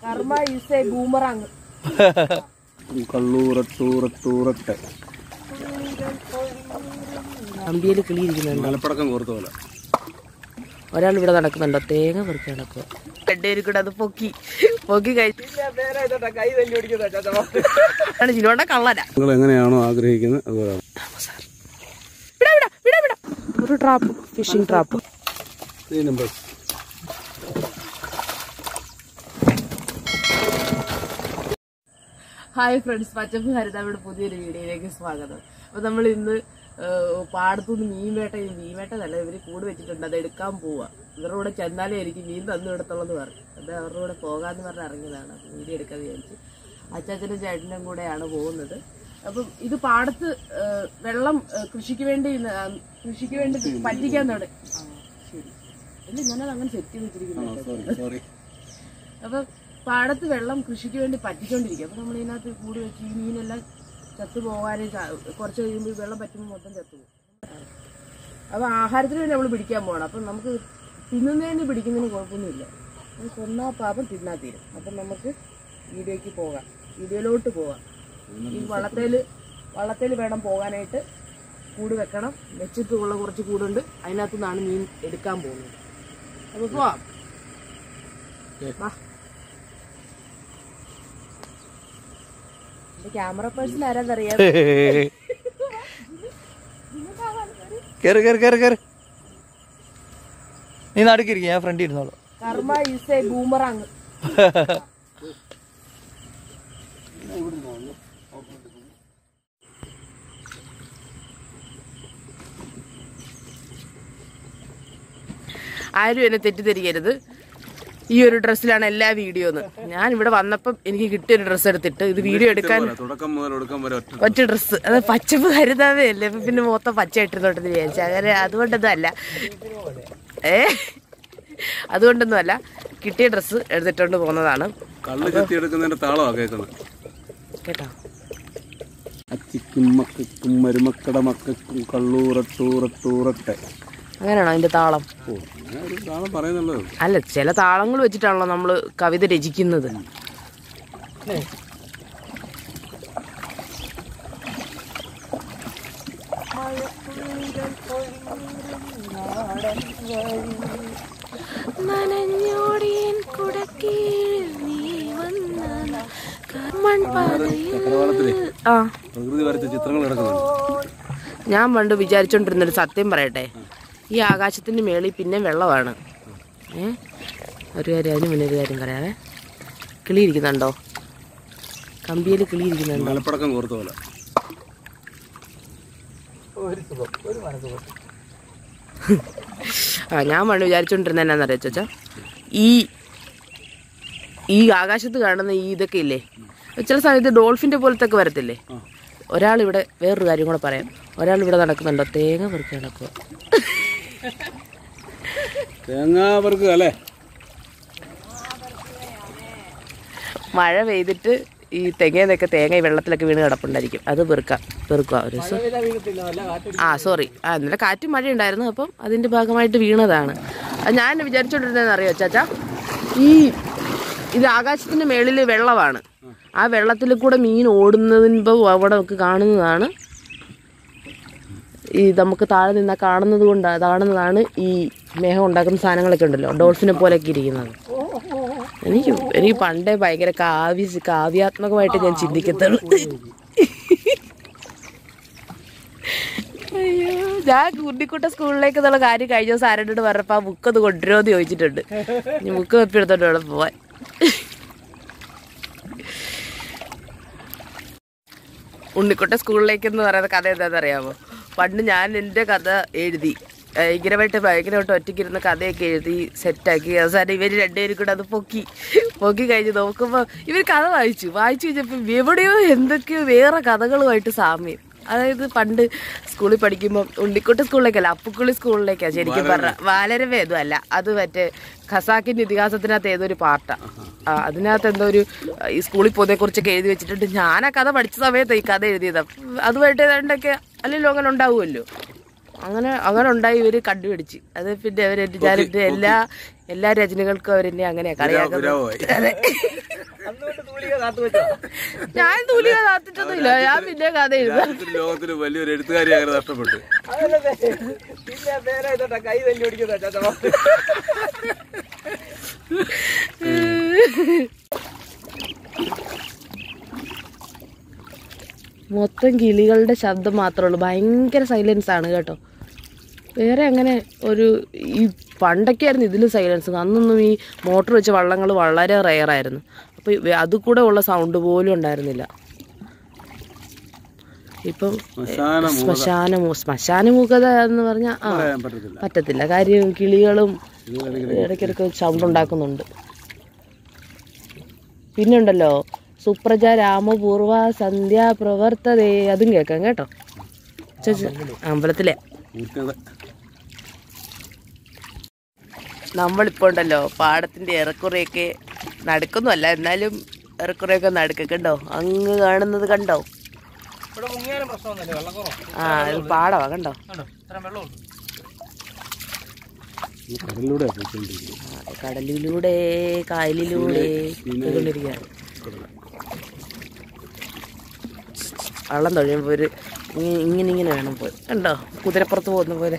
കർമ്മ is a boomerang കള്ളൂറത്തൂറത്തൂറട്ടെ അമ്പിയിൽ കിളിയിരിക്കുന്നുണ്ട് മലപ്പടക്കം കോർത്ത പോലെ ഒരാൾ ഇവിടെ നടക്കുന്നുണ്ടോ തേങ്ങ പെറുക്കി നടക്കുക രണ്ടുപേരും കൂടെ അത് പൊക്കി പൊക്കി കഴിച്ചു ജിനോണ്ട കള്ളനാ നിങ്ങൾ എങ്ങനെയാണോ ആഗ്രഹിക്കുന്നത് അതുപോലെ വിടാ വിടാ വിടാ വിടാ ഒരു ട്രാപ്പ് ഫിഷിംഗ് ട്രാപ്പ് ഈ നമ്പർ ഹായ് ഫ്രണ്ട്സ് പച്ചപ്പ് ഹരിതാവിടെ പുതിയൊരു വീഡിയോയിലേക്ക് സ്വാഗതം അപ്പൊ നമ്മൾ ഇന്ന് ഏഹ്, പാടത്തുനിന്ന് മീൻ വേട്ട മീൻ വേട്ടതല്ല ഇവര് കൂട് വെച്ചിട്ടുണ്ട് അത് എടുക്കാൻ പോവാ ഇവരുടെ കൂടെ ചെന്നാലേ എനിക്ക് മീൻ തന്നു എടുത്തുള്ളത് പറഞ്ഞു അത് അവരുടെ കൂടെ പോകാന്ന് പറഞ്ഞ് ഇറങ്ങിയതാണ് അപ്പൊ വീഡിയോ എടുക്കാൻ വിചാരിച്ചു അച്ചാച്ചനും ചേട്ടനും കൂടെയാണ് പോകുന്നത് അപ്പം ഇത് പാടത്ത് ഏഹ്, വെള്ളം ഏഹ്, കൃഷിക്ക് വേണ്ടി ആ, കൃഷിക്ക് വേണ്ടി പറ്റിക്കാൻ തുടങ്ങി ആ, ശരി അല്ല ഞാനത് അങ്ങനെ സെറ്റ് ചെയ്ത് വെച്ചിരിക്കുന്നത് സോറി സോറി അപ്പൊ പാടത്ത് വെള്ളം കൃഷിക്ക് വേണ്ടി പറ്റിക്കൊണ്ടിരിക്കും അപ്പൊ നമ്മൾ ഇതിനകത്ത് കൂട് വെച്ച് ഈ മീനെല്ലാം ചത്തു പോകാനേ ചാ- കുറച്ച് കഴിയുമ്പോൾ ഈ വെള്ളം പറ്റുമ്പോൾ മൊത്തം ചത്തു പോകും അപ്പൊ ആഹാരത്തിന് വേണ്ടി നമ്മൾ പിടിക്കാൻ പോകണം അപ്പൊ നമുക്ക് തിന്നുന്നതിന് പിടിക്കുന്നതിന് കുഴപ്പമൊന്നുമില്ല അത് കൊന്നാ പാപം തിന്നാ തീരും അപ്പൊ നമുക്ക് വീഡിയോയ്ക്ക് പോകാം വീഡിയോയിലോട്ട് പോകാം ഈ വള്ളത്തേല് വള്ളത്തേല് വേണം പോകാനായിട്ട് കൂട് വെക്കണം വെച്ചിട്ടുള്ള കുറച്ച് കൂടുണ്ട് അതിനകത്തു നിന്നാണ് മീൻ എടുക്കാൻ പോകുന്നത് അപ്പൊ പോവാം വാ ക്യാമറ പേഴ്സൺ ആരാന്നറിയാം കേറ് കേറ് കേറ് കേറ് നീ നടുക്കിരിക്കും ഞാൻ ഫ്രണ്ട് ഇരുന്നോളൂ കർമ്മ ഈസ് എ ബൂമറാങ് ആരും എന്നെ തെറ്റിദ്ധരിക്കരുത് ഈ ഒരു ഡ്രസ്സിലാണ് എല്ലാ വീഡിയോ എന്ന് ഞാൻ ഇവിടെ വന്നപ്പം എനിക്ക് കിട്ടിയ ഒരു ഡ്രസ്സ് എടുത്തിട്ട് ഇത് വീഡിയോ എടുക്കാൻ തുടക്കം മുതൽ ഒടുക്കം വരെ ഒറ്റ ഒറ്റ ഡ്രസ്സ് അത് പച്ചപ്പ് കരുതാവേ അല്ലേ അപ്പൊ പിന്നെ മൊത്തം പച്ച ഇട്ടിരുന്നോട്ടെന്ന് വിചാരിച്ചു അങ്ങനെ അതുകൊണ്ടൊന്നും അല്ല ഏ അതുകൊണ്ടൊന്നും അല്ല കിട്ടിയ ഡ്രസ്സ് എടുത്തിട്ടോണ്ട് പോകുന്നതാണ് കള്ള് ചെത്തി എടുക്കുന്നതിന്റെ താളമാ കേൾക്കുന്നത് കേട്ടോ അച്ചിക്കും മക്കൾക്കും മരുമക്കട മക്കൾക്കും കള്ളൂറത്തൂറത്തൂറട്ടെ അങ്ങനെയാണോ അതിന്റെ താളം ഓ അങ്ങനെ ഒരു താളം പറയുന്നുള്ളത് അല്ല ചില താളങ്ങൾ വെച്ചിട്ടാണല്ലോ നമ്മൾ കവിത രചിക്കുന്നത് ചക്രവാളത്തിലെ ആ പ്രകൃതി വരച്ച ചിത്രങ്ങൾ കിടക്കുന്നുണ്ട് ഞാൻ പണ്ട് വിചാരിച്ചോണ്ടിരുന്നൊരു സത്യം പറയട്ടെ ഈ ആകാശത്തിന്റെ മേളിൽ പിന്നെ വെള്ളമാണ് ഏ ഒരു കാര്യം അതിന് മുന്നേ ഒരു കാര്യം പറയാവേ കിളി ഇരിക്കുന്നുണ്ടോ കമ്പിയിൽ കിളി ഇരിക്കുന്നുണ്ടോ മലപ്പടക്കം കോർത്ത പോലെ ആ ഞാൻ പണ്ട് വിചാരിച്ചോണ്ടിരുന്ന എന്നാന്നറിയോ ചോച്ചാ ഈ ഈ ആകാശത്ത് കാണുന്ന ഈ ഇതൊക്കെ ഇല്ലേ ചില സമയത്ത് ഡോൾഫിന്റെ പോലത്തെ ഒക്കെ വരത്തില്ലേ ഒരാൾ ഇവിടെ വേറൊരു കാര്യം കൂടെ പറയാം ഒരാൾ ഇവിടെ നടക്കുന്നുണ്ടോ തേങ്ങ പെറുക്കി നടക്കുക തേങ്ങാ പെറുക്കുക അല്ലേ മഴ പെയ്തിട്ട് ഈ തെങ്ങേന്നൊക്കെ തേങ്ങ ഈ വെള്ളത്തിലൊക്കെ വീണ് കിടപ്പുണ്ടായിരിക്കും അത് പെറുക്കാം പെറുക്കുക ഒരു ദിവസം ആ സോറി ആ ഇന്നലെ കാറ്റും മഴ ഉണ്ടായിരുന്നു അപ്പം അതിന്റെ ഭാഗമായിട്ട് വീണതാണ് അത് ഞാൻ വിചാരിച്ചോണ്ടിരുന്നതെന്ന് അറിയോ ചാച്ചാ ഈ ഇത് ആകാശത്തിന്റെ മേളിൽ വെള്ളമാണ് ആ വെള്ളത്തിൽ കൂടെ മീൻ ഓടുന്നതിൻ്റെ അവിടെ നമുക്ക് കാണുന്നതാണ് ഈ നമുക്ക് താഴെ നിന്നാൽ കാണുന്നത് കൊണ്ട് കാണുന്നതാണ് ഈ മേഘം ഉണ്ടാക്കുന്ന സാധനങ്ങളൊക്കെ ഉണ്ടല്ലോ ഡോൾഫിനെ പോലെയൊക്കെ ഇരിക്കുന്നത് എനിക്ക് എനിക്ക് പണ്ടേ ഭയങ്കര കാവ്യ കാവ്യാത്മകമായിട്ട് ഞാൻ ചിന്തിക്കത്തുള്ളൂ അയ്യോ ഞാൻ കുട്ടിക്കുട്ട സ്കൂളിലേക്ക് എന്നുള്ള കാര്യം കഴിഞ്ഞ ദിവസം ആരോട് പറഞ്ഞപ്പോ ആ ബുക്ക് ഒന്ന് കൊണ്ടുവരുമോ എന്ന് ചോദിച്ചിട്ടുണ്ട് ഇനി ബുക്ക് തപ്പി എടുത്തോണ്ട് വേണം പോവാൻ ഉണ്ണിക്കുട്ട സ്കൂളിലേക്ക് എന്ന് പറയുന്ന കഥ എന്താണെന്ന് അറിയാമോ പണ്ട് ഞാൻ എൻ്റെ കഥ എഴുതി ഭയങ്കരമായിട്ട് ഭയങ്കരമായിട്ട് ഒറ്റയ്ക്കിരുന്ന കഥയൊക്കെ എഴുതി സെറ്റാക്കി അവസാനം ഇവർ രണ്ടുപേരും കൂടെ അത് പൊക്കി പൊക്കി കഴിഞ്ഞ് നോക്കുമ്പോൾ ഇവർ കഥ വായിച്ചു വായിച്ചു കഴിഞ്ഞപ്പോൾ എവിടെയോ എന്തൊക്കെയോ വേറെ കഥകളുമായിട്ട് സാമ്യം അതായത് പണ്ട് സ്കൂളിൽ പഠിക്കുമ്പോൾ ഉണ്ണിക്കുട്ടി സ്കൂളിലേക്കല്ല അപ്പുക്കുളി സ്കൂളിലേക്കാണ് ശരിക്കും പറഞ്ഞ ബാലരവ ഏതും അല്ല അത് മറ്റേ ഖസാക്കിന്റെ ഇതിഹാസത്തിനകത്ത് ഏതൊരു പാർട്ടാ ആ, അതിനകത്ത് എന്തോ ഒരു ആ, ഈ സ്കൂളിൽ പോകുന്നതിനെ കുറിച്ചൊക്കെ എഴുതി വെച്ചിട്ടുണ്ട് ഞാൻ ആ കഥ പഠിച്ച സമയത്ത് ഈ കഥ എഴുതിയത് അതുമായിട്ട് ഏതാണ്ടൊക്കെ അല്ലല്ലോ അങ്ങനെ ഉണ്ടാവുമല്ലോ അങ്ങനെ അങ്ങനെ ഉണ്ടായി ഇവര് കണ്ടുപിടിച്ച് അത് പിന്നെ അവര് വിചാരിച്ചിട്ട് എല്ലാ എല്ലാ രചനകൾക്കും അവരെന്നെ അങ്ങനെയാ കളിയാക്കുന്നത് വിരാമമായി അന്നുകൊണ്ട് തൂലിക കാത്തു വെച്ചോ ഞാൻ തൂലിക കാത്തിട്ടൊന്നുമില്ല ഞാൻ പിന്നെ കഥ എഴുതാം രാജ്യത്തിന് ലോകത്തിന് വലിയൊരു എഴുത്തുകാരി അങ്ങനെ നഷ്ടപ്പെട്ടു അതല്ലേ പിന്നെ പേരെ ഇതോട്ടാ കൈ തല്ലി ഓടിക്കുന്ന ചാച്ചാ മൊത്തം കിളികളുടെ ശബ്ദം മാത്രമേ ഉള്ളൂ ഭയങ്കര സൈലൻസ് ആണ് കേട്ടോ വേറെ അങ്ങനെ ഒരു ഈ പണ്ടൊക്കെയായിരുന്നു ഇതിലും സൈലൻസ് അന്നൊന്നും ഈ മോട്ടർ വെച്ച വള്ളങ്ങൾ വളരെ റെയറായിരുന്നു അപ്പോൾ അത് കൂടെ ഉള്ള സൗണ്ട് പോലും ഉണ്ടായിരുന്നില്ല ഇപ്പം ശ്മശാന ശ്മശാന മൂ- ശ്മശാന മൂകത എന്ന് പറഞ്ഞാൽ ആ പറയാൻ പറ്റത്തില്ല പറ്റത്തില്ല കാര്യം കിളികളും ഇതിനിടയ്ക്ക് ഇടയ്ക്കിടയ്ക്ക് സൗണ്ട് ഉണ്ടാക്കുന്നുണ്ട് പിന്നെ ഉണ്ടല്ലോ സുപ്രജ രാമപൂർവ സന്ധ്യ പ്രവർത്തതേ അതും കേൾക്കാം കേട്ടോ ചേച്ചി അമ്പലത്തിലെ ഊറ്റത് നമ്മളിപ്പോ ഉണ്ടല്ലോ പാടത്തിന്റെ ഇറക്കുറയൊക്കെ നടക്കുന്നല്ല എന്നാലും ഇറക്കുറയൊക്കെ നടക്കുക കണ്ടോ അങ്ങ് കാണുന്നത് കണ്ടോ ഇവിടെ മുങ്ങിയാലും പ്രശ്നമൊന്നുമില്ല വെള്ളക്കുറവ് ആ ഇത് പാടവാ കണ്ടോ കണ്ടോ ഇത്ര വെള്ളമുണ്ട് ഈ കടലിലൂടെ പോയിക്കൊണ്ടിരിക്കുന്നത് ആ, കടലിലൂടെ കായലിലൂടെ പോയിക്കൊണ്ടിരിക്കുകയാണ് വള്ളം തൊഴിയുമ്പോൾ ഒരു ഇങ്ങനെ ഇങ്ങനെ ഇങ്ങനെ വേണം പോയി കണ്ടോ കുതിരപ്പുറത്ത് പോകുന്ന പോലെ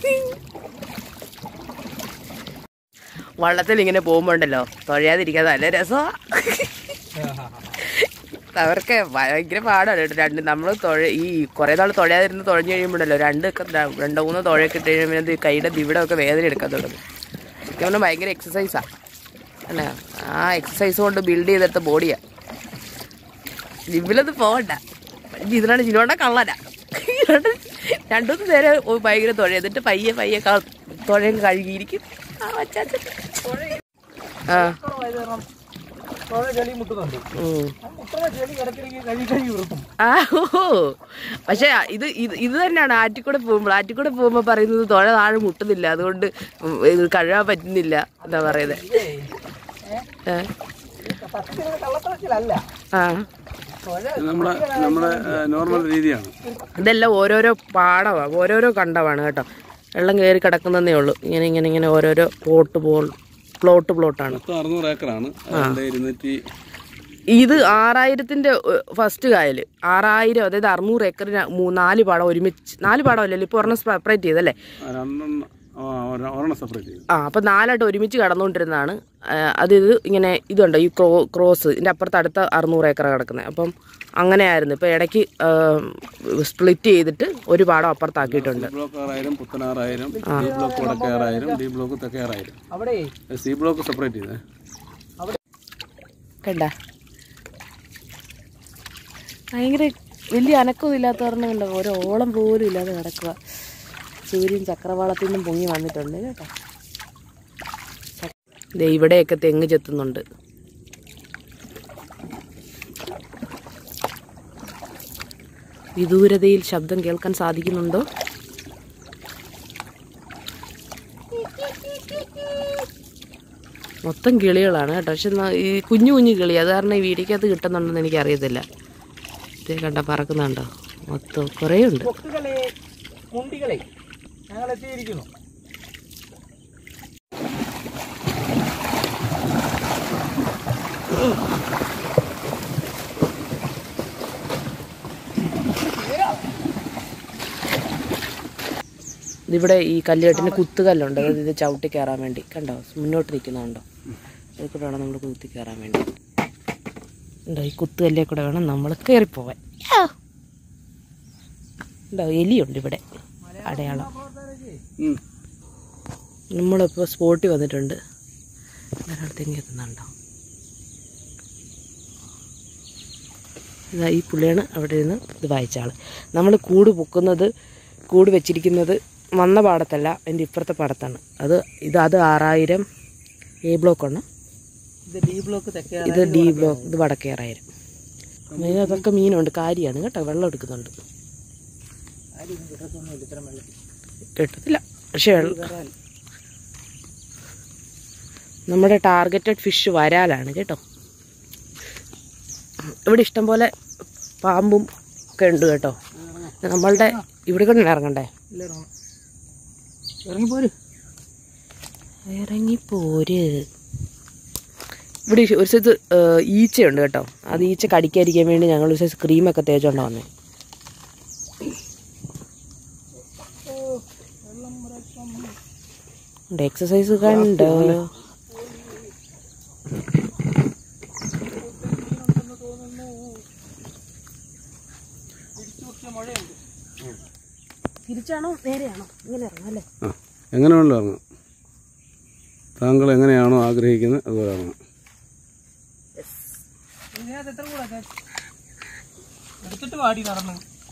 വള്ളത്തിൽ ഇങ്ങനെ പോകുമ്പോൾ ഉണ്ടല്ലോ തൊഴയാതിരിക്കാൻ നല്ല രസമാണ് അവർക്ക് ഭയങ്കര പാടാണ് കേട്ടോ രണ്ട് നമ്മൾ തുഴ ഈ കുറേ നാൾ തുഴയാതിരുന്ന് തുഴഞ്ഞു കഴിയുമ്പോഴല്ലോ രണ്ട് ഒക്കെ ര- രണ്ടോ മൂന്നോ തുഴയൊക്കെ ഇട്ട് കഴിയുമ്പോൾ ഇത് കൈയുടെ ഇവിടെ ഒക്കെ വേദന എടുക്കാൻ തുടങ്ങും എനിക്ക് പറഞ്ഞാൽ ഭയങ്കര എക്സസൈസാണ് അല്ലേ ആ എക്സസൈസ് കൊണ്ട് ബിൽഡ് ചെയ്തെടുത്ത ബോഡിയാ ജിമ്മിലൊന്നും പോകണ്ട ഇതിനാണ് ജിനോണ്ട കള്ളനാ രണ്ടുമൂന്ന് നേരം ഓ ഭയങ്കര തുഴ എന്നിട്ട് പയ്യെ പയ്യെ ക- തുഴയും കഴുകിയിരിക്കും ആ വച്ചാച്ച ആ കുറവായത് കാരണം കുറെ ചെളി മുട്ടുന്നുണ്ട് ഉം. ആ മുട്ടുന്ന ചെളി ഇടയ്ക്കിടയ്ക്ക് കഴുകി കഴുകി വൃത്തും ആ ഓ പക്ഷെ ഇത് ഇത് ഇത് തന്നെയാണ് ആറ്റിക്കൂടെ പോകുമ്പോൾ ആറ്റിക്കൂടെ പോകുമ്പോൾ പറയുന്നത് തുഴ താഴെ മുട്ടുന്നില്ല അതുകൊണ്ട് ഉം ഇത് കഴുകാൻ പറ്റുന്നില്ല എന്താ പറയുന്നത് ഏ? സത്യത്തിൽ കള്ളത്തരച്ചിലല്ല ആ നമ്മുടെ നമ്മുടെ നോർമൽ രീതിയാണ് ഇതെല്ലാം ഓരോരോ പാടമാണ് ഓരോരോ കണ്ടമാണ് കേട്ടോ വെള്ളം കയറി കിടക്കുന്നതേ ഉള്ളൂ ഇങ്ങനെ ഇങ്ങനെ ഇങ്ങനെ ഓരോരോ പ്ലോട്ട് പോൾ പ്ലോട്ട് പ്ലോട്ടാണ് മൊത്തം അറുന്നൂറ് ഏക്കറാണ് അതുകൊണ്ട് ഇരുന്നൂറ്റി ഇത് ആറായിരത്തിന്റെ ഫസ്റ്റ് കായൽ ആറായിരം അതായത് അറുന്നൂറ് ഏക്കറിന് മൂ- നാല് പാടം ഒരുമിച്ച് നാല് പാടം അല്ലല്ലോ ഇപ്പോൾ ഒരെണ്ണം സെപ്പറേറ്റ് ചെയ്തല്ലേ ആ, രണ്ടെണ്ണം ആ, ഒരെ- ഒരെണ്ണം സെപ്പറേറ്റ് ചെയ്തു ആ അപ്പം നാലായിട്ട് ഒരുമിച്ച് കടന്നുകൊണ്ടിരുന്നതാണ് ആ, അത് ഇത് ഇങ്ങനെ ഇതുണ്ട് ഈ ക്രോ ക്രോസ് ഇതിൻ്റെ അപ്പുറത്ത് അടുത്ത അറുന്നൂറ് ഏക്കർ കിടക്കുന്നത് അപ്പം അങ്ങനെയായിരുന്നു ഇപ്പോൾ ഇടയ്ക്ക് സ്പ്ലിറ്റ് ചെയ്തിട്ട് ഒരു പാടം അപ്പുറത്താക്കിയിട്ടുണ്ട് സി ബ്ലോക്ക് ആറായിരം പുത്തനാറായിരം ഡി ബ്ലോക്ക് വടക്കേ ആറായിരം ഡി ബ്ലോക്ക് തെക്കേ ആറായിരം അവിടെ സി ബ്ലോക്ക് സെപ്പറേറ്റ് ചെയ്തേ കണ്ട ഭയങ്കര വലിയ അനക്കവും ഇല്ലാത്ത പറഞ്ഞ കണ്ടോ ഒരു ഓളം പോലും ഇല്ലാതെ കിടക്കുക സൂര്യൻ ചക്രവാളത്തിൽ നിന്നും പൊങ്ങി വന്നിട്ടുണ്ട് കേട്ടോ ദേ ഇവിടെയൊക്കെ തെങ്ങ് ചെത്തുന്നുണ്ട് വിദൂരതയിൽ ശബ്ദം കേൾക്കാൻ സാധിക്കുന്നുണ്ടോ മൊത്തം കിളികളാണ് കേട്ടോ പക്ഷെ ന- ഈ കുഞ്ഞു കുഞ്ഞു കിളി അത് കാരണം ഈ വീടിക്കകത്ത് കിട്ടുന്നുണ്ടെന്ന് എനിക്ക് അറിയത്തില്ല ഇതേ കണ്ട പറക്കുന്നുണ്ടോ മൊത്തം കുറേ ഉണ്ട് കൊക്കുകളെ മുണ്ടികളെ ഞങ്ങൾ എത്തിയിരിക്കുന്നു ഇതിവിടെ ഈ കല്ലുകെട്ടിന് കുത്തുകല്ലുണ്ട് അതായത് ഇത് ചവിട്ടി കയറാൻ വേണ്ടി കണ്ടോ മുന്നോട്ട് നിൽക്കുന്നുണ്ടോ ഇതിൽ കൂടെ വേണം നമ്മൾ കുത്തി കയറാൻ വേണ്ടി ഉണ്ടോ ഈ കുത്തുകല്ലേ കൂടെ വേണം നമ്മൾ കയറിപ്പോവാൻ യാ. ഉണ്ടോ എലിയുണ്ട് ഇവിടെ അടയാളം ഉം. നമ്മളിപ്പോൾ സ്പോട്ടിൽ വന്നിട്ടുണ്ട് ഒരാളത്തേക്ക് എത്തുന്നുണ്ടോ ഇതാ ഈ പുള്ളിയാണ് അവിടെ ഇരുന്ന് ഇത് വായിച്ച ആൾ നമ്മൾ കൂട് പൊക്കുന്നത് കൂട് വെച്ചിരിക്കുന്നത് വന്ന പാടത്തല്ല എൻ്റെ ഇപ്പുറത്തെ പാടത്താണ് അത് ഇത് അത് ആറായിരം എ ബ്ലോക്കാണ് ഇത് ഡി ബ്ലോക്ക് തെക്കേ ഇത് ഡി ബ്ലോക്ക് ഇത് വടക്കേ ആറായിരം അതൊക്കെ മീനുണ്ട് കാരിയാണ് കേട്ടോ വെള്ളം എടുക്കുന്നുണ്ട് കിട്ടത്തില്ല പക്ഷെ വെള്ളം നമ്മുടെ ടാർഗറ്റഡ് ഫിഷ് വരാലാണ് കേട്ടോ ഇവിടെ ഇഷ്ടംപോലെ പാമ്പും ഒക്കെ ഉണ്ട് കേട്ടോ നമ്മളുടെ ഇവിടെ കൊണ്ട് ഇറങ്ങണ്ടേ ഇല്ല ഇറങ്ങി പോര് ഇറങ്ങി പോര് ഇവിടെ ഒരു സ്ഥലത്ത് ഏഹ്, ഈച്ചയുണ്ട് കേട്ടോ അത് ഈച്ച കടിക്കാതിരിക്കാൻ വേണ്ടി ഞങ്ങൾ ഒരു സൈസ് ക്രീമൊക്കെ തേച്ചോണ്ടാ വന്നേ എക്സസൈസ് കണ്ടോ തിരിച്ചാണോ നേരെയാണോ ഇങ്ങനെ ഇറങ്ങാം അല്ലേ ആ എങ്ങനെ വേണമല്ലോ ഇറങ്ങാം താങ്കൾ എങ്ങനെയാണോ ആഗ്രഹിക്കുന്നത് അതുപോലെ ഇറങ്ങാം ഇതിനകത്ത് എത്ര കൂടെ എടുത്തിട്ട് വാടി നടന്നു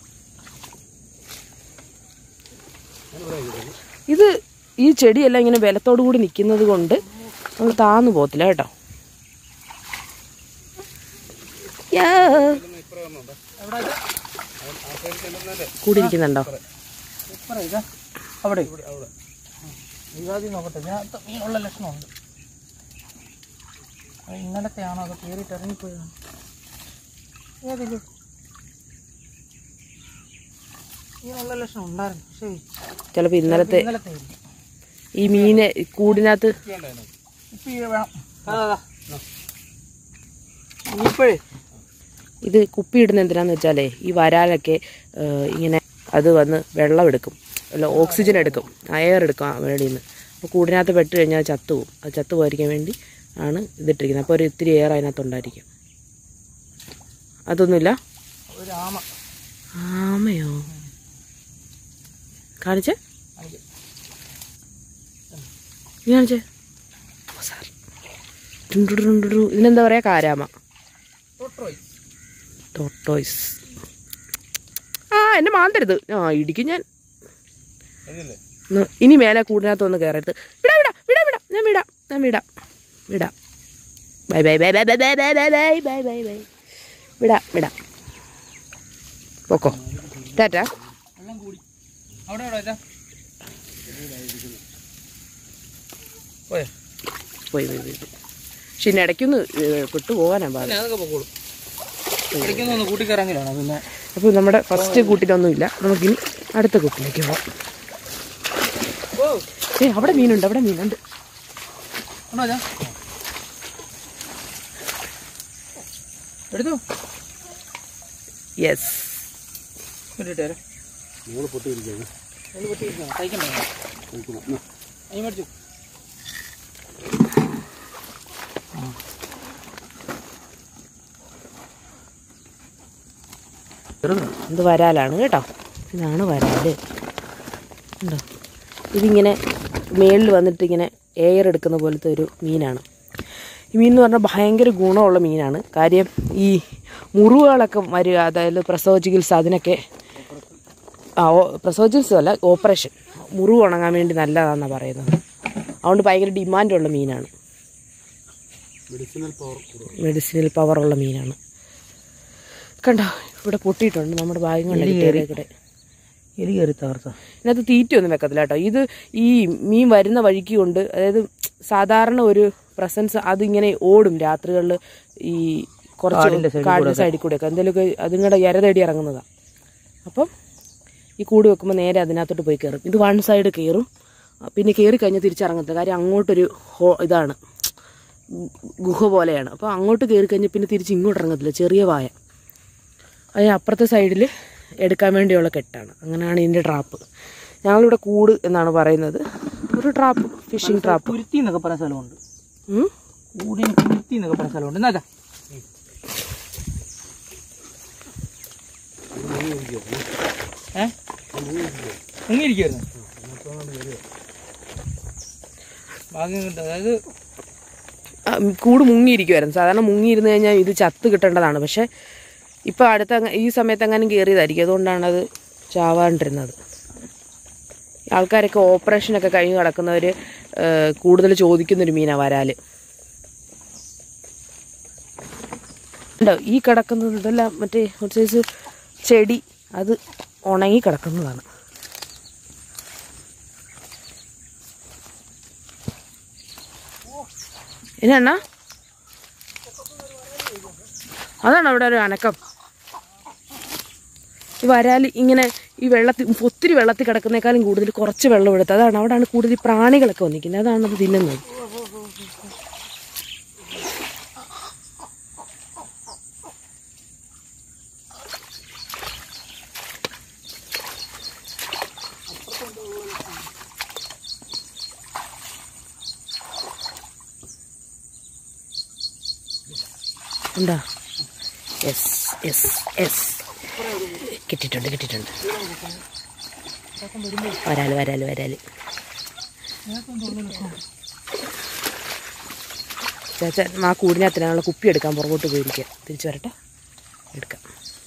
ഇത് ഈ ചെടിയെല്ലാം ഇങ്ങനെ ബലത്തോടു കൂടി നിൽക്കുന്നത് കൊണ്ട് നമ്മൾ താന്നു പോകത്തില്ല കേട്ടോ യാ. കൂടിയിരിക്കുന്നുണ്ടോ എത്ര ഇതാ അവിടെ ഇതാദ്യം നോക്കട്ടെ ഞാൻ മീനുള്ള ലക്ഷണമുണ്ട് അത് ഇന്നലത്തെ ആണോ അത് കയറിയിട്ട് ഇറങ്ങിപ്പോയതാണ് ഏതില് മീനുള്ള ലക്ഷണം ഉണ്ടായിരുന്നു ശരി ചിലപ്പോൾ ഇന്നലത്തെ ഇന്നലത്തെ ആയിരിക്കും. ഈ മീനെ കൂടിനകത്ത് ഇപ്പൊ ഈ വേണം അതാ ഇനിയിപ്പോഴേ ഇത് കുപ്പി ഇടുന്ന എന്തിനാന്ന് വെച്ചാലേ ഈ വരാലൊക്കെ ഏഹ്, ഇങ്ങനെ അത് വന്ന് വെള്ളം എടുക്കും അല്ല ഓക്സിജൻ എടുക്കും എയർ എടുക്കും ആ വെളിയിൽ നിന്ന് അപ്പോൾ കൂടിനകത്ത് പെട്ട് കഴിഞ്ഞാൽ അത് ചത്തുപോകും അത് ചത്തു പോയിരിക്കാൻ വേണ്ടി ആണ് ഇതിട്ടിരിക്കുന്നത് അപ്പോൾ ഒരു ഇത്തിരി എയർ അതിനകത്തുണ്ടായിരിക്കും അതൊന്നുമില്ല ഒരു ആമ ആമയോ കാണിച്ചേ കാണിക്കാം. നീ കാണിച്ചേ ഓ, സാർ. ടുണ്ടുടുണ്ടുടു. ഇതിനെന്താ പറയാ കാരാമ ടോട്ടോയ് ടോട്ടോയ്സ് ആ എന്നെ മാന്തരുത് ആ ഇടിക്കും ഞാൻ ഒന്ന് ഇനി മേലെ കൂടിനകത്ത് ഒന്ന് കയറരുത് വിടാ വിടാ വിടാ വിടാ ഞാൻ വിടാം ഞാൻ വിടാം വിടാം bye bye bye bye bye bye bye bye bye bye bye bye വിടാം വിടാം പൊക്കോ ടാറ്റ വെള്ളം കൂടി അവിടെ എവിടെ ഇതാ പോയോ പോയി പോയി പോയി പോയി. പക്ഷെ ഇനി ഇടയ്ക്കൊന്ന് പെട്ടു പോകാനാ പാട് പിന്നെ അതൊക്കെ പൊക്കോളും ഇടയ്ക്കൊന്നും ഒന്ന് കൂട്ടിക്കറങ്ങിലാണ് പിന്നെ അപ്പോൾ നമ്മുടെ ഫസ്റ്റ് കൂട്ടിലൊന്നുമില്ല നമുക്കിനി അടുത്ത കൂട്ടിലേക്ക് പോവാം ഓ ഏ അവിടെ മീനുണ്ട് അവിടെ മീനുണ്ട് ഉണ്ടോ ഞാൻ എടുത്തു യെസ് വേണ്ടിട്ടേ നിങ്ങൾ പൊട്ടിയിരിക്കുകയാണ് ഒന്ന് പൊട്ടിയിരിക്കണം തയ്ക്കണ്ടേ അതിന് മേടിച്ചു ഇത് വരാലാണ് കേട്ടോ ഇതാണ് വരാല് ഉണ്ടോ ഇതിങ്ങനെ മേളിൽ വന്നിട്ട് ഇങ്ങനെ എയർ എടുക്കുന്ന പോലത്തെ ഒരു മീനാണ് ഈ മീൻ എന്ന് പറഞ്ഞാൽ ഭയങ്കര ഗുണമുള്ള മീനാണ് കാര്യം ഈ മുറിവുകളൊക്കെ വരിക അതായത് പ്രസവ ചികിത്സ അതിനൊക്കെ ആ ഓ പ്രസവ ചികിത്സ അല്ല ഓപ്പറേഷൻ മുറിവ് ഉണങ്ങാൻ വേണ്ടി നല്ലതാണെന്നാണ് പറയുന്നത് അതുകൊണ്ട് ഭയങ്കര ഡിമാൻഡുള്ള മീനാണ് മെഡിസിനൽ പവർ മെഡിസിനൽ പവറുള്ള മീനാണ് കണ്ടോ ഇവിടെ പൊട്ടിയിട്ടുണ്ട് നമ്മുടെ ഭാഗ്യം കൊണ്ട് കിട്ടിയതേക്കൂടെ എലി കയറി തകർത്ത ഇതിനകത്ത് തീറ്റയൊന്നും വെക്കത്തില്ല കേട്ടോ ഇത് ഈ മീൻ വരുന്ന വഴിക്ക് കൊണ്ട് അതായത് സാധാരണ ഒരു പ്രസൻസ് അതിങ്ങനെ ഓടും രാത്രികളിൽ ഈ കുറച്ച് കാടിന്റെ സൈഡിൽ കൂടെ ഒക്കെ എന്തെങ്കിലുമൊക്കെ അതുങ്ങളുടെ ഇര തേടി ഇറങ്ങുന്നതാണ് അപ്പം ഈ കൂട് വെക്കുമ്പോൾ നേരെ അതിനകത്തോട്ട് പോയി കയറും ഇത് വൺ സൈഡ് കയറും പിന്നെ കയറി കഴിഞ്ഞാൽ തിരിച്ചിറങ്ങത്തില്ല കാര്യം അങ്ങോട്ടൊരു ഹോ ഇതാണ് ഗുഹ പോലെയാണ് അപ്പോൾ അങ്ങോട്ട് കയറി കഴിഞ്ഞാൽ പിന്നെ തിരിച്ച് ഇങ്ങോട്ട് ഇറങ്ങത്തില്ല ചെറിയ വായ അതിന് അപ്പുറത്തെ സൈഡിൽ എടുക്കാൻ വേണ്ടിയുള്ള കെട്ടാണ് അങ്ങനെയാണ് ഇതിൻ്റെ ട്രാപ്പ് ഞങ്ങളിവിടെ കൂട് എന്നാണ് പറയുന്നത് ഒരു ട്രാപ്പ് ഫിഷിംഗ് ട്രാപ്പ് കുരുത്തി എന്നൊക്കെ പറഞ്ഞ സ്ഥലമുണ്ട് ഉം? കൂടിന് കുരുത്തി എന്നൊക്കെ പറഞ്ഞ സ്ഥലമുണ്ട് എന്നാ ഏ മുങ്ങിയിരിക്കുവായിരുന്നു ഭാഗ്യം കിട്ടും അതായത് ആ, കൂട് മുങ്ങിയിരിക്കുമായിരുന്നു സാധാരണ മുങ്ങിയിരുന്ന് കഴിഞ്ഞാൽ ഇത് ചത്ത് കിട്ടേണ്ടതാണ് പക്ഷെ ഇപ്പം അടുത്ത അങ്ങ- ഈ സമയത്ത് എങ്ങാനും കയറിയതായിരിക്കും അതുകൊണ്ടാണ് അത് ചാവാണ്ടിരുന്നത് ആൾക്കാരൊക്കെ ഓപ്പറേഷനൊക്കെ കഴിഞ്ഞ് കിടക്കുന്നവർ കൂടുതൽ ചോദിക്കുന്നൊരു മീനാണ് വരാല് ഉണ്ടോ ഈ കിടക്കുന്നത് ഇതെല്ലാം മറ്റേ ഒരു സൈസ് ചെടി അത് ഉണങ്ങി കിടക്കുന്നതാണ് എന്നാ അതാണ് അവിടെ ഒരു അനക്കം ഈ വരാൽ ഇങ്ങനെ ഈ വെള്ളത്തിൽ ഒത്തിരി വെള്ളത്തിൽ കിടക്കുന്നേക്കാളും കൂടുതൽ കുറച്ച് വെള്ളം എടുത്ത് അതാണ് അവിടെയാണ് കൂടുതൽ ഈ പ്രാണികളൊക്കെ വന്നിരിക്കുന്നത് അതാണ് അത് തിന്നുന്നത് ഉണ്ടോ യെസ് യെസ് യെസ് കിട്ടിയിട്ടുണ്ട് കിട്ടിയിട്ടുണ്ട് വരാല് വരാല് വരാല് ചേച്ചാ ആ കൂടിനകത്തിനുള്ള കുപ്പി എടുക്കാൻ പുറകോട്ട് പോയിരിക്കുക തിരിച്ചു വരട്ടെ എടുക്കാം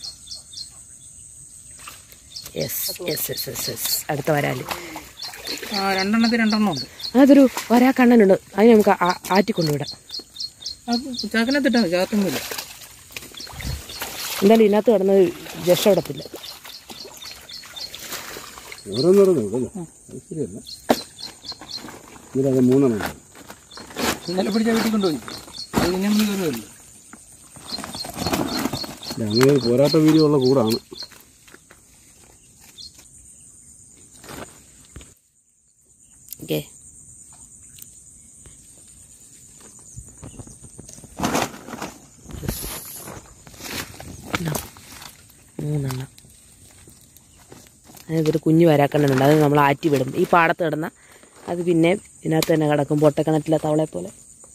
yes yes yes yes yes അടുത്ത വരാല് ആ രണ്ടെണ്ണത്തിൽ രണ്ടെണ്ണം ഉണ്ട് അതൊരു വരാ കണ്ണനുണ്ട് അതിന് നമുക്ക് ആ- ആറ്റിക്കൊണ്ടുവിടാം അത് ചാക്കിനകത്തിട്ടാ മതി ചാകത്തൊന്നുമില്ല എന്തായാലും ഇതിനകത്ത് കിടന്ന് രക്ഷപ്പെടത്തില്ല ഓരോന്നോരോന്ന് അല്ലേ അത് ശരിയല്ല ഇതിലത് മൂന്നെണ്ണം ഉണ്ട്. ഇന്നലെ പിടിച്ച വീട്ടിൽ കൊണ്ടുപോയി അത് പിന്നെ നമ്മൾ കയറുമല്ലോ ഇല്ല, അങ്ങനെ ഒരു പോരാട്ട വീഡിയോ ഉള്ള കൂടാണ് ഓക്കെ മൂന്നെണ്ണം അതൊരു കുഞ്ഞു വരാക്കണ്ണനുണ്ട് അത് നമ്മൾ ആറ്റി വിടും ഈ പാടത്ത് കിടന്ന അത് പിന്നെ ഇതിനകത്ത് തന്നെ കിടക്കും പൊട്ടക്കിണറ്റിലെ തവളെ പോലെ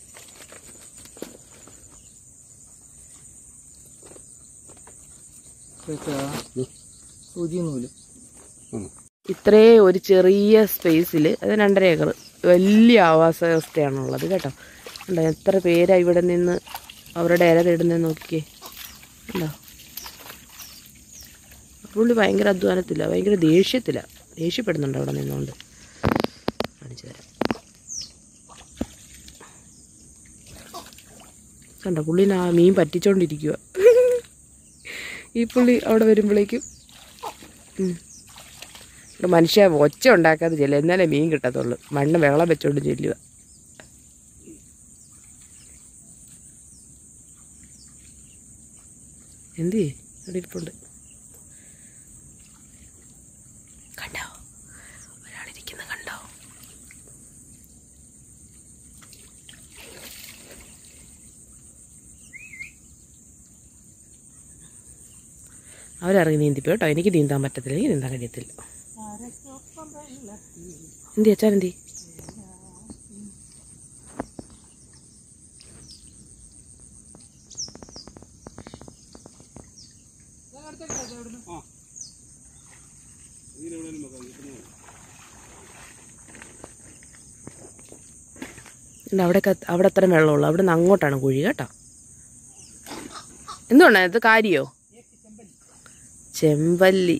സൂചിയൊന്നുമില്ല ഉം. ഇത്രേ ഒരു ചെറിയ സ്പേസിൽ അത് രണ്ടര ഏക്കർ വലിയ ആവാസ വ്യവസ്ഥയാണുള്ളത് കേട്ടോ ഉണ്ടോ എത്ര പേരാ ഇവിടെ നിന്ന് അവരുടെ ഇല തേടുന്നത് നോക്കിക്കേ ഉണ്ടോ പുള്ളി ഭയങ്കര അധ്വാനത്തില്ല ഭയങ്കര ദേഷ്യത്തില്ല ദേഷ്യപ്പെടുന്നുണ്ട് അവിടെ നിന്നുകൊണ്ട് കാണിച്ചു തരാം കണ്ടോ പുള്ളിനെ ആ മീൻ പറ്റിച്ചോണ്ടിരിക്കുക ഈ പുള്ളി അവിടെ വരുമ്പോഴേക്കും ഉം. ഇവിടെ മനുഷ്യ ഒച്ച ഉണ്ടാക്കാതെ ചെല്ലുക എന്നാലേ മീൻ കിട്ടത്തുള്ളൂ മണ്ണ് വെള്ളം വെച്ചോണ്ട് ചെല്ലുക എന്ത് അവിടെ ഇരിപ്പുണ്ട് കണ്ടോ ഒരാളിരിക്കുന്ന കണ്ടോ അവരിറങ്ങി നീന്തിപ്പോ കേട്ടോ എനിക്ക് നീന്താൻ പറ്റത്തില്ല എനിക്ക് നീന്താൻ കഴിയത്തില്ല എന്തി അച്ഛൻ എന്തി ഇല്ല, അവിടെയൊക്കെ അവിടെ അത്ര വെള്ളമുള്ളൂ അവിടെ നിന്ന് അങ്ങോട്ടാണ് കുഴി കേട്ടോ എന്തുകൊണ്ടാ ഇത് കാര്യോ ചെമ്പല്ലി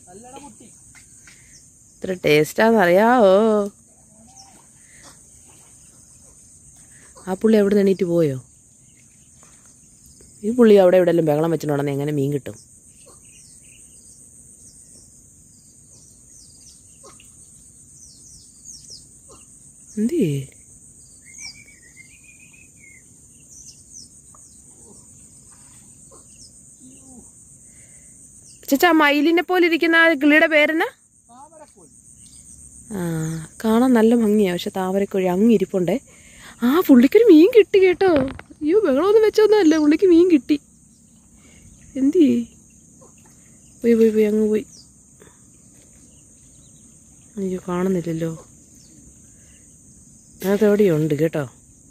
ഇത്ര ടേസ്റ്റാന്ന് അറിയാവോ ആ പുള്ളി എവിടെ നിന്ന് എണീറ്റ് പോയോ ഈ പുള്ളി അവിടെ എവിടെയെല്ലാം ബഹളം വെച്ചിട്ടുണ്ടെന്ന് എങ്ങനെ മീൻ കിട്ടും എന്തേ ചേച്ചാ മയിലിനെ പോലെ ഇരിക്കുന്ന ആ കിളിയുടെ പേരെന്നാ ആ കാണാൻ നല്ല ഭംഗിയാ പക്ഷെ താമരക്കോഴി അങ്ങ് ഇരിപ്പുണ്ടേ ആ പുള്ളിക്കൊരു മീൻ കിട്ടി കേട്ടോ അയ്യോ ബഹളമൊന്നും വെച്ചൊന്നുമല്ല പുള്ളിക്ക് മീൻ കിട്ടി എന്തി പോയി പോയി പോയി അങ്ങ് പോയി അയ്യോ കാണുന്നില്ലല്ലോ അതിനകത്ത് എവിടെയുണ്ട് കേട്ടോ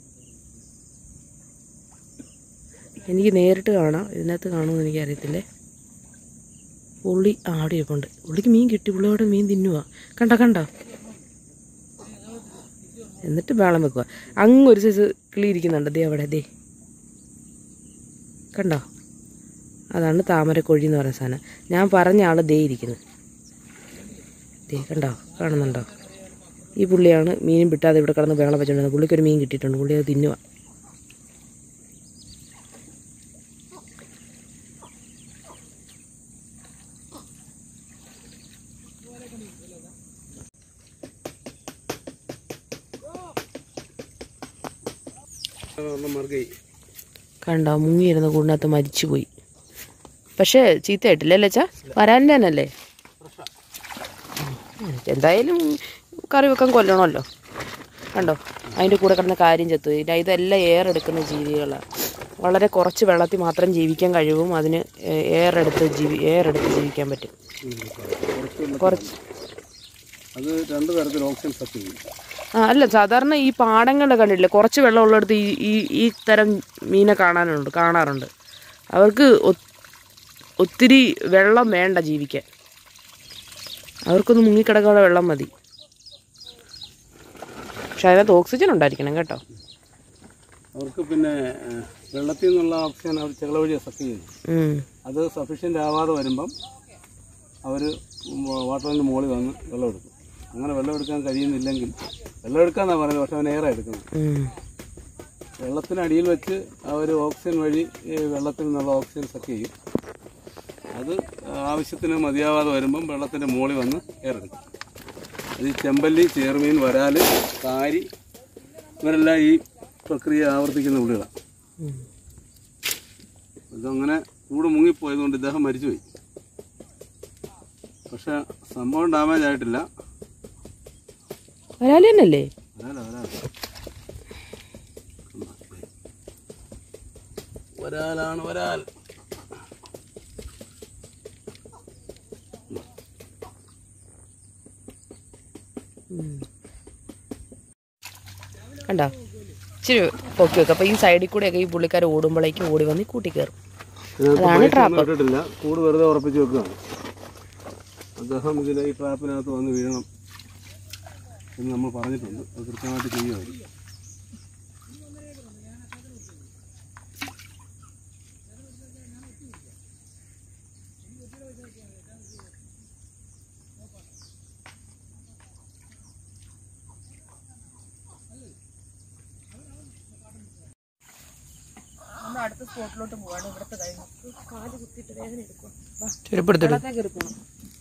എനിക്ക് നേരിട്ട് കാണാം ഇതിനകത്ത് കാണുമെന്ന് എനിക്കറിയത്തില്ലേ പുള്ളി ആ അവിടെ ഇരിപ്പുണ്ട് പുള്ളിക്ക് മീൻ കിട്ടി പുള്ളി അവിടെ മീൻ തിന്നുക കണ്ടോ കണ്ടോ എന്നിട്ട് വേളം വെക്കുക അങ്ങ് ഒരു സൈസ് കിളി ഇരിക്കുന്നുണ്ട് ദേ അവിടെ ദേ കണ്ടോ അതാണ് താമരക്കോഴി എന്ന് പറയുന്ന സാധനം ഞാൻ പറഞ്ഞ ആള് ദേ ഇരിക്കുന്നു ദേ കണ്ടോ കാണുന്നുണ്ടോ ഈ പുള്ളിയാണ് മീനും വിട്ടാതെ ഇവിടെ കിടന്ന് വേളം വെച്ചോണ്ടിരുന്നത് പുള്ളിക്കൊരു മീൻ കിട്ടിയിട്ടുണ്ട് പുള്ളി അത് തിന്നുക ഒരെണ്ണം മറുകൈ കണ്ടോ മുങ്ങിയിരുന്ന കൂടിനകത്ത് മരിച്ചുപോയി പക്ഷേ ചീത്തയായിട്ടില്ല അല്ലേ ചാ വരാൻ്റെ തന്നെയല്ലേ എന്തായാലും കറി വെക്കാൻ കൊല്ലണമല്ലോ കണ്ടോ അതിൻ്റെ കൂടെ കിടന്ന കാര്യം ചത്തു ഇല്ല ഇതെല്ലാം എയർ എടുക്കുന്ന ജീവികളാണ് വളരെ കുറച്ച് വെള്ളത്തിൽ മാത്രം ജീവിക്കാൻ കഴിവും അതിന് എയർ എടുത്ത് ജീവി എയർ എടുത്ത് ജീവിക്കാൻ പറ്റും കുറച്ച് അത് രണ്ട് തരത്തിൽ ഓക്സിജൻ സക്ക് ചെയ്യും ആ അല്ല സാധാരണ ഈ പാടങ്ങളിൽ കണ്ടിട്ടില്ലേ കുറച്ച് വെള്ളം ഉള്ളിടത്ത് ഈ ഈ ഈ തരം മീനെ കാണാനുണ്ട് കാണാറുണ്ട് അവർക്ക് ഒ- ഒത്തിരി വെള്ളം വേണ്ട ജീവിക്കാൻ അവർക്കൊന്ന് മുങ്ങിക്കിടക്കാനുള്ള വെള്ളം മതി പക്ഷെ അതിനകത്ത് ഓക്സിജൻ ഉണ്ടായിരിക്കണം കേട്ടോ അവർക്ക് പിന്നെ ഏഹ്, വെള്ളത്തിൽ നിന്നുള്ള ഓക്സിജൻ അവർ ചെകള വഴി സക്ക് ചെയ്യുന്നു ഉം. അത് സഫീഷ്യൻ്റ് ആവാതെ വരുമ്പം അവർ വാട്ടറിൻ്റെ മുകളിൽ വന്ന് വെള്ളം എടുക്കും അങ്ങനെ വെള്ളം എടുക്കാൻ കഴിയുന്നില്ലെങ്കിൽ വെള്ളം എടുക്കാന്നാണ് പറയുന്നത് പക്ഷെ അവൻ എയറാണ് എടുക്കുന്നത് ഉം. വെള്ളത്തിനടിയിൽ വെച്ച് അവർ ഓക്സിജൻ വഴി ഈ വെള്ളത്തിൽ നിന്നുള്ള ഓക്സിജൻ സക്ക് ചെയ്യും അത് ആവശ്യത്തിന് മതിയാവാതെ വരുമ്പം വെള്ളത്തിൻ്റെ മുകളിൽ വന്ന് എയർ എടുക്കും അത് ഈ ചെമ്പല്ലി ചേർമീൻ വരാല് കാരി ഇവരെല്ലാം ഈ പ്രക്രിയ ആവർത്തിക്കുന്ന ഉള്ളികളാണ് ഉം. ഇതങ്ങനെ കൂട് മുങ്ങിപ്പോയതുകൊണ്ട് ഇദ്ദേഹം മരിച്ചുപോയി പക്ഷെ സംഭവം ഡാമേജ് ആയിട്ടില്ല വരാല് തന്നെയല്ലേ വരാല വരാല വരാലാണ് വരാൽ കണ്ടോ ഇച്ചിരി പൊക്കി വെക്കാം അപ്പോൾ ഈ സൈഡിൽ കൂടെയൊക്കെ ഈ പുള്ളിക്കാർ ഓടുമ്പോഴേക്കും ഓടി വന്ന് ഈ കൂട്ടി കയറും അതാണ് ട്രാപ്പ് ഇട്ടിട്ടില്ല കൂട് വെറുതെ ഉറപ്പിച്ച് വെക്കുകയാണ് അദ്ദേഹം ഇതിൽ ഈ ട്രാപ്പിനകത്ത് വന്ന് വീഴണം എന്ന് നമ്മൾ പറഞ്ഞിട്ടുണ്ട് അത് കൃത്യമായിട്ട് ചെയ്യുമായിരിക്കും നമ്മൾ അടുത്ത സ്പോട്ടിലോട്ട് പോവാണ് ഇവിടുത്തെ കഴിഞ്ഞു കാല് കുത്തിയിട്ട് വേദന എടുക്കുക ചെരുപ്പെടുത്തിട്ട് വെള്ളത്തെ കയറി പോകണം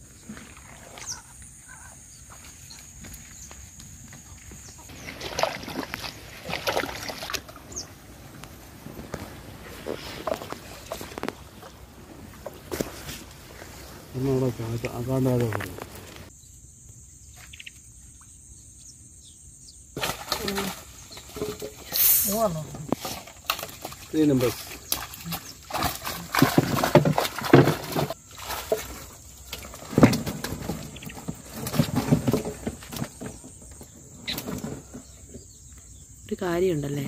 ഒന്നവിടെ അകാണ്ടാതെ പോകും ത്രീ നമ്പേഴ്സ് ഒരു കാര്യമുണ്ടല്ലേ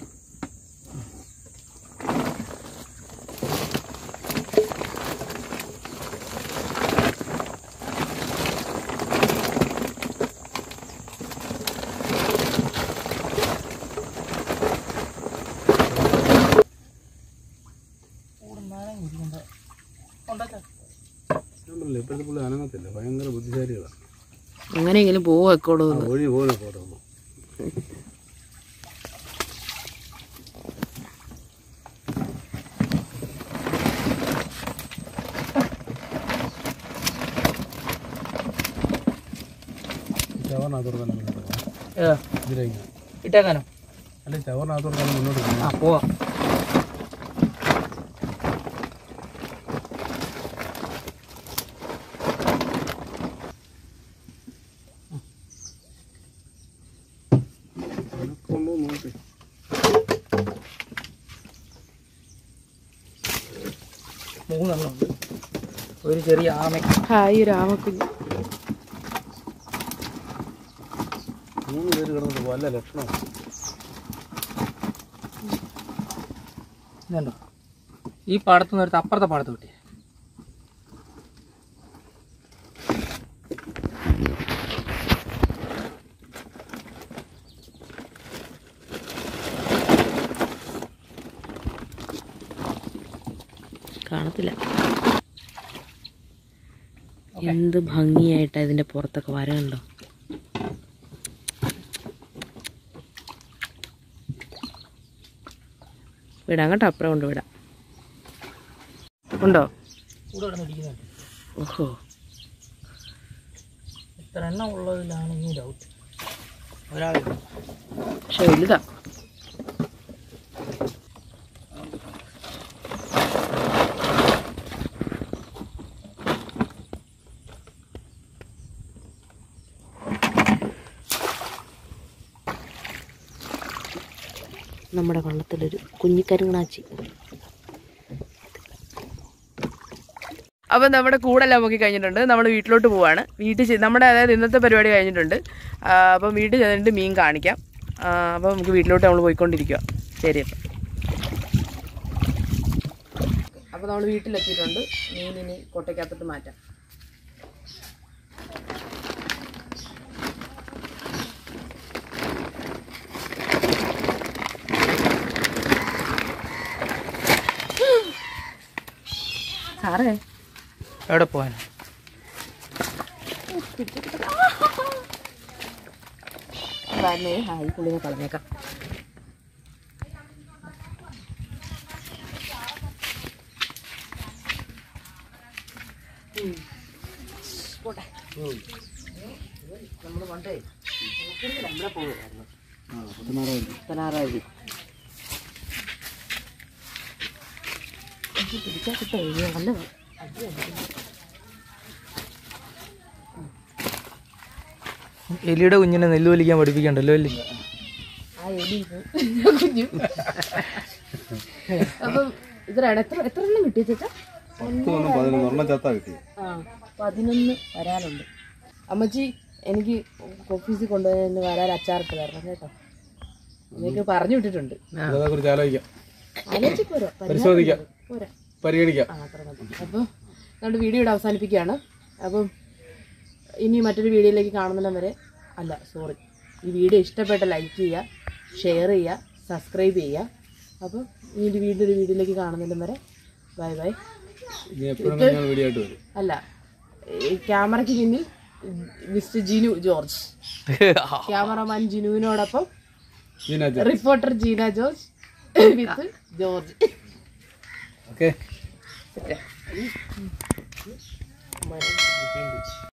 ഇപ്പോഴത്തെ പുള്ളി അനങ്ങത്തില്ല ഭയങ്കര ബുദ്ധിശാലികളാണ് എങ്ങനെയെങ്കിലും പോവെക്കോളൂ ആ ഒഴി പോലെ പോട്ടെ ചവറിനകത്തോടെ തന്നെ മുന്നോട്ട് പോകാം ഇതിലേക്ക് ഇട്ടേക്കാനോ അല്ലെ ചവറിനകത്തോടെ തന്നെ മുന്നോട്ട് പോകാം ആ പോവാം കൊണ്ടു നോക്കി മൂന്നെണ്ണം ഉണ്ട് ഒരു ചെറിയ ആമ ഹായ് ഒരു ആമക്കുഞ്ഞ് മൂന്ന് പേര് കിടന്നിട്ട് വല്ല ലക്ഷണമാണ് ഇതുണ്ടോ ഈ പാടത്ത് നിന്ന് എടുത്ത് അപ്പുറത്തെ പാടത്ത് കിട്ടിയ കാണത്തില്ല എന്ത് ഭംഗിയായിട്ടാ ഇതിന്റെ പുറത്തൊക്കെ വരണ്ടോ വിടാം കേട്ടോ അപ്പുറം കൊണ്ട് വിടാം ഉണ്ടോ കൂടെ കിടന്ന് ഇരിക്കുന്നുണ്ട് ഓഹോ എത്ര എണ്ണം ഉള്ളതിലാണ് ഈ ഡൗട്ട് ഒരാളെ പക്ഷെ വലുതാ നമ്മുടെ വള്ളത്തിലൊരു കുഞ്ഞിക്കരുങ്ങാച്ചി അപ്പം നമ്മുടെ കൂടെല്ലാം നോക്കി കഴിഞ്ഞിട്ടുണ്ട് നമ്മൾ വീട്ടിലോട്ട് പോവാണ് വീട്ടിൽ ചെ- നമ്മുടെ അതായത് ഇന്നത്തെ പരിപാടി കഴിഞ്ഞിട്ടുണ്ട് ആ, അപ്പം വീട്ടിൽ ചെന്നിട്ട് മീൻ കാണിക്കാം ആ, അപ്പം നമുക്ക് വീട്ടിലോട്ട് നമ്മൾ പോയിക്കൊണ്ടിരിക്കുക ശരി അപ്പം അപ്പോൾ നമ്മൾ വീട്ടിലെത്തിയിട്ടുണ്ട് മീൻ ഇനി കൊട്ടയ്ക്കകത്തോട്ട് മാറ്റാം സാറേ എവിടെ പോവാൻ വരണേ ഹായ് പുള്ളിനെ കളഞ്ഞേക്കാം നമ്മൾ കൊണ്ടേ നമ്മുടെ പോകുമായിരുന്നു പതിനാറായിരം പിടിച്ചാൽ കിട്ടോ ഇത് നല്ല എലിയുടെ കുഞ്ഞിനെ നെല്ല് വലിക്കാൻ പഠിപ്പിക്കണ്ടല്ലോ അല്ലേ ആ എലി ഇത് കുഞ്ഞു അപ്പം ഇത്രയാണ് എത്ര എത്ര എണ്ണം കിട്ടി ചേട്ടാ പത്തൊന്നും പതിനൊന്നെണ്ണം ചത്താ കിട്ടി ആ പതിനൊന്ന് വരാനുണ്ട് അമ്മച്ചി എനിക്ക് ഓഫീസിൽ കൊണ്ടുപോയി വരാൻ അച്ചാറിട്ട് തരണം കേട്ടോ എനിക്ക് പറഞ്ഞു വിട്ടിട്ടുണ്ട് അതേ കുറിച്ച് ആലോചിക്കാം ആലോചിച്ച് പോരാ പരിശോധിക്കാം പോരാ പരിഗണിക്കാം ആ അത്ര മതി അപ്പോൾ നമ്മുടെ വീഡിയോ ഇവിടെ അവസാനിപ്പിക്കുകയാണ് അപ്പം ഇനി മറ്റൊരു വീഡിയോയിലേക്ക് കാണുന്നിടം വരെ അല്ല സോറി ഈ വീഡിയോ ഇഷ്ടപ്പെട്ട ലൈക്ക് ചെയ്യുക ഷെയർ ചെയ്യുക സബ്സ്ക്രൈബ് ചെയ്യുക അപ്പം ഈ ഒരു വീഡിയോ ഒരു വീഡിയോയിലേക്ക് കാണുന്നിടം വരെ ബൈ ബൈ ഇനി എപ്പോഴെങ്കിലും ഞാൻ വീഡിയോ ആയിട്ട് വരും അല്ല ഈ ക്യാമറയ്ക്ക് പിന്നിൽ മിസ്റ്റർ ജിനു ജോർജ് ക്യാമറമാൻ ജിനുവിനോടൊപ്പം ജീനാജ് reporter Jeena George with George okay സെറ്റാ